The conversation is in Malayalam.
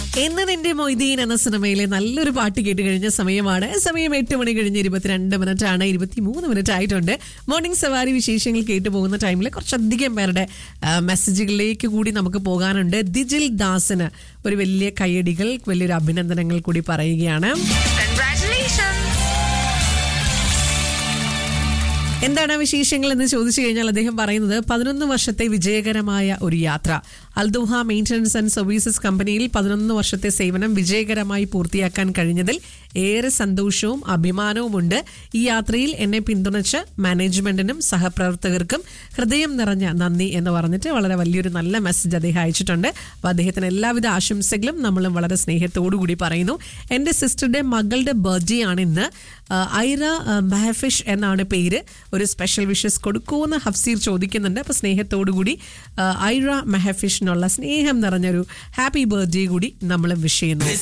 എന്ന് നിന്റെ മൊയ്തീൻ എന്ന സിനിമയിലെ നല്ലൊരു പാട്ട് കേട്ട് കഴിഞ്ഞ സമയമാണ് സമയം എട്ട് മണി കഴിഞ്ഞ് ഇരുപത്തിരണ്ട് മിനിറ്റ് ആണ് ഇരുപത്തിമൂന്ന് മിനിറ്റ് ആയിട്ടുണ്ട് മോർണിംഗ് സവാരി വിശേഷങ്ങൾ കേട്ടു പോകുന്ന ടൈമിൽ കുറച്ചധികം പേരുടെ ആ, മെസ്സേജുകളിലേക്ക് കൂടി നമുക്ക് പോകാനുണ്ട് ദിജിൽ ദാസിന് ഒരു വലിയ കയ്യടികൾ വലിയൊരു അഭിനന്ദനങ്ങൾ കൂടി പറയുകയാണ് Congratulations! എന്താണ് വിശേഷങ്ങൾ എന്ന് ചോദിച്ചു കഴിഞ്ഞാൽ അദ്ദേഹം പറയുന്നത് പതിനൊന്ന് വർഷത്തെ വിജയകരമായ ഒരു യാത്ര അൽദുഹ മെയിൻ്റനൻസ് ആൻഡ് സർവീസസ് കമ്പനിയിൽ പതിനൊന്ന് വർഷത്തെ സേവനം വിജയകരമായി പൂർത്തിയാക്കാൻ കഴിഞ്ഞതിൽ ഏറെ സന്തോഷവും അഭിമാനവുമുണ്ട് ഈ യാത്രയിൽ എന്നെ പിന്തുണച്ച മാനേജ്മെന്റിനും സഹപ്രവർത്തകർക്കും ഹൃദയം നിറഞ്ഞ നന്ദി എന്ന് പറഞ്ഞിട്ട് വളരെ വലിയൊരു നല്ല മെസ്സേജ് അദ്ദേഹം അയച്ചിട്ടുണ്ട് അപ്പോൾ അദ്ദേഹത്തിന് എല്ലാവിധ ആശംസകളും നമ്മളും വളരെ സ്നേഹത്തോടു കൂടി പറയുന്നു എൻ്റെ സിസ്റ്ററുടെ മകളുടെ ബർത്ത്ഡേ ആണ് ഇന്ന് ആ, ഐറ ആ, മെഹഫിഷ് എന്നാണ് പേര് ഒരു സ്പെഷ്യൽ വിഷസ് കൊടുക്കുമെന്ന് ഹഫ്സീർ ചോദിക്കുന്നുണ്ട് അപ്പോൾ സ്നേഹത്തോടു കൂടി ആ, ഐറ മെഹഫിഷിനുള്ള സ്നേഹം നിറഞ്ഞൊരു ഹാപ്പി ബർത്ത്ഡേ കൂടി നമ്മൾ വിഷ് ചെയ്യുന്നു